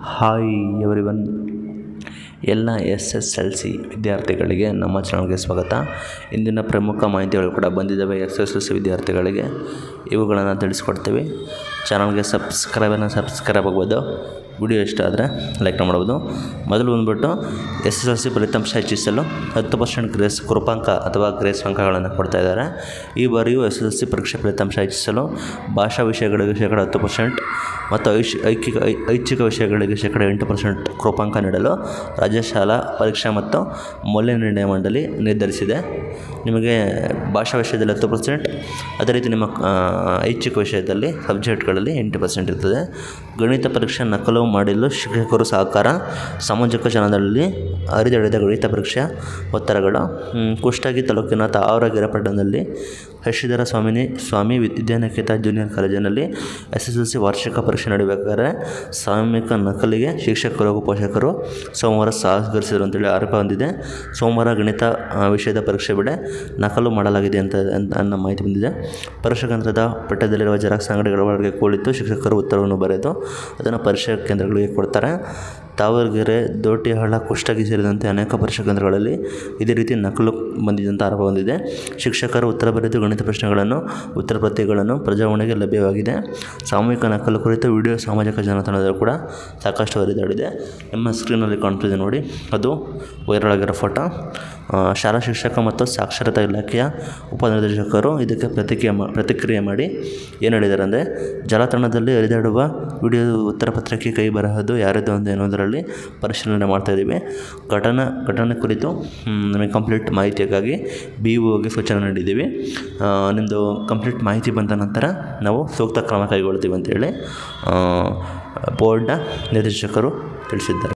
hi everyone ಎಲ್ಲ S S L C ವಿದ್ಯಾರ್ಥಿಗಳಿಗೆ ನಮ್ಮ ಚಾನಲ್ಗೆ ಸ್ವಾಗತ ಇಂದಿನ ಪ್ರಮುಖ ಮಾಹಿತಿಗಳು ಕೂಡ ಬಂದಿದ್ದಾವೆ ಎಸ್ ಎಸ್ ಎಲ್ ಸಿ ವಿದ್ಯಾರ್ಥಿಗಳಿಗೆ ಇವುಗಳನ್ನು ತಿಳಿಸ್ಕೊಡ್ತೀವಿ ಚಾನಲ್ಗೆ ಸಬ್ಸ್ಕ್ರೈಬನ್ನು ಸಬ್ಸ್ಕ್ರೈಬ್ ಆಗ್ಬೋದು ವಿಡಿಯೋ ಇಷ್ಟ ಆದರೆ ಲೈಕ್ ಮಾಡ್ಬೋದು ಮೊದಲು ಬಂದುಬಿಟ್ಟು ಎಸ್ ಎಸ್ ಎಲ್ ಸಿ ಫಲಿತಾಂಶ ಹೆಚ್ಚಿಸಲು ಹತ್ತು ಪರ್ಸೆಂಟ್ ಗ್ರೇಸ್ ಕೃಪಾಂಕ ಅಥವಾ ಗ್ರೇಸ್ ಅಂಕಗಳನ್ನು ಕೊಡ್ತಾ ಇದ್ದಾರೆ ಈ ಬಾರಿಯೂ ಎಸ್ ಎಸ್ ಎಲ್ ಸಿ ಪರೀಕ್ಷೆ ಫಲಿತಾಂಶ ಹೆಚ್ಚಿಸಲು ಭಾಷಾ ವಿಷಯಗಳಿಗೆ ಶೇಕಡ ಹತ್ತು ಪರ್ಸೆಂಟ್ ಮತ್ತು ಐಶ್ ಐಚ್ಛಿಕ ಐ- ಐಚ್ಛಿಕ ವಿಷಯಗಳಿಗೆ ಶೇಕಡ ಎಂಟು ಪರ್ಸೆಂಟ್ ಕೃಪಾಂಕ ನೀಡಲು ರಾಜ್ಯ ಶಾಲಾ ಪರೀಕ್ಷಾ ಮತ್ತು ಮೌಲ್ಯ ನಿರ್ಣಯ ಮಂಡಳಿ ನಿರ್ಧರಿಸಿದೆ ನಿಮಗೆ ಭಾಷಾ ವಿಷಯದಲ್ಲಿ ಹತ್ತು ಪರ್ಸೆಂಟ್ ಅದೇ ರೀತಿ ನಿಮ್ಮ ಆ, ಐಚ್ಛಿಕ ವಿಷಯದಲ್ಲಿ ಸಬ್ಜೆಕ್ಟ್ಗಳಲ್ಲಿ ಎಂಟು ಪರ್ಸೆಂಟ್ ಇರ್ತದೆ ಗಣಿತ ಪರೀಕ್ಷೆ ನಕಲು ಮಾಡಲು ಶಿಕ್ಷಕರು ಸಹಕಾರ ಸಾಮಾಜಿಕ ಚಾನಲ್ನಲ್ಲಿ ಹರಿದಳಿದ ಗಣಿತ ಪರೀಕ್ಷೆ ಒತ್ತಡಗಳು ಹ್ಮ್, ಕುಷ್ಟಗಿ ತಾಲೂಕಿನ ತಾವರಗೆರೆ ಪಟ್ಟಣದಲ್ಲಿ ಶಶಿಧರ ಸ್ವಾಮಿನಿ ಸ್ವಾಮಿ ವಿದ್ಯಾನಿಕೇತ ಜೂನಿಯರ್ ಕಾಲೇಜಿನಲ್ಲಿ ಎಸ್ ಎಸ್ ಎಲ್ ಸಿ ವಾರ್ಷಿಕ ಪರೀಕ್ಷೆ ನಡೆಯಬೇಕಾದ್ರೆ ಸಾಮೂಹಿಕ ನಕಲಿಗೆ ಶಿಕ್ಷಕರು ಹಾಗೂ ಪೋಷಕರು ಸೋಮವಾರ ಸಹಕರಿಸಿದರು ಅಂತೇಳಿ ಆರೋಪ ಹೊಂದಿದೆ ಸೋಮವಾರ ಗಣಿತ ಆ, ವಿಷಯದ ಪರೀಕ್ಷೆ ವೇಳೆ ನಕಲು ಮಾಡಲಾಗಿದೆ ಅಂತ ಅಂತ ಅನ್ನೋ ಮಾಹಿತಿ ಬಂದಿದೆ ಪರೀಕ್ಷಾ ಕೇಂದ್ರದ ಪಠ್ಯದಲ್ಲಿರುವ ಜೆರಾಕ್ಸ್ ಅಂಗಡಿಗಳ ಒಳಗೆ ಕುಳಿತು ಶಿಕ್ಷಕರು ಉತ್ತರವನ್ನು ಬರೆದು ಅದನ್ನು ಪರೀಕ್ಷಾ ಕೇಂದ್ರಗಳಿಗೆ ಕೊಡ್ತಾರೆ ತಾವರಗೆರೆ ದೋಟಿಹಳ್ಳ ಕುಷ್ಟಗಿ ಸೇರಿದಂತೆ ಅನೇಕ ಪರೀಕ್ಷಾ ಕೇಂದ್ರಗಳಲ್ಲಿ ಇದೇ ರೀತಿ ನಕಲು ಬಂದಿದೆ ಅಂತ ಆರೋಪ ಬಂದಿದೆ ಶಿಕ್ಷಕರು ಉತ್ತರ ಬರೆದು ಗಣಿತ ಪ್ರಶ್ನೆಗಳನ್ನು ಉತ್ತರ ಪ್ರತಿಗಳನ್ನು ಪ್ರಜಾವಾಣಿಗೆ ಲಭ್ಯವಾಗಿದೆ ಸಾಮೂಹಿಕ ನಕಲು ಕುರಿತು ವಿಡಿಯೋ ಸಾಮಾಜಿಕ ಜಾಲತಾಣದಲ್ಲೂ ಕೂಡ ಸಾಕಷ್ಟು ಹರಿದಾಡಿದೆ ನಿಮ್ಮ ಸ್ಕ್ರೀನಲ್ಲಿ ಕಾಣ್ತಿದೆ ನೋಡಿ ಅದು ವೈರಲ್ ಆಗಿರೋ ಫೋಟೋ ಆ, ಶಾಲಾ ಶಿಕ್ಷಕ ಮತ್ತು ಸಾಕ್ಷರತಾ ಇಲಾಖೆಯ ಉಪನಿರ್ದೇಶಕರು ಇದಕ್ಕೆ ಪ್ರತಿಕ್ರಿಯೆ ಮಾ ಪ್ರತಿಕ್ರಿಯೆ ಮಾಡಿ ಏನು ಹೇಳಿದ್ದಾರೆ ಅಂದರೆ ಜಾಲತಾಣದಲ್ಲಿ ಹರಿದಾಡುವ ವಿಡಿಯೋ ಉತ್ತರ ಪತ್ರಿಕೆ ಕೈ ಬರಹದ್ದು ಯಾರದು ಅಂತ ಎನ್ನುವುದರಲ್ಲಿ ಪರಿಶೀಲನೆ ಮಾಡ್ತಾ ಇದ್ದೀವಿ ಘಟನಾ ಘಟನೆ ಕುರಿತು ಮ್, ನಮಗೆ ಕಂಪ್ಲೀಟ್ ಮಾಹಿತಿಗಾಗಿ ಬಿ ಒಗೆ ಸೂಚನೆ ನೀಡಿದ್ದೀವಿ ಆ, ನಿಮ್ಮದು ಕಂಪ್ಲೀಟ್ ಮಾಹಿತಿ ಬಂದ ನಂತರ ನಾವು ಸೂಕ್ತ ಕ್ರಮ ಕೈಗೊಳ್ತೀವಿ ಅಂತೇಳಿ ಆ, ಬೋರ್ಡ್ನ ನಿರ್ದೇಶಕರು ತಿಳಿಸಿದ್ದಾರೆ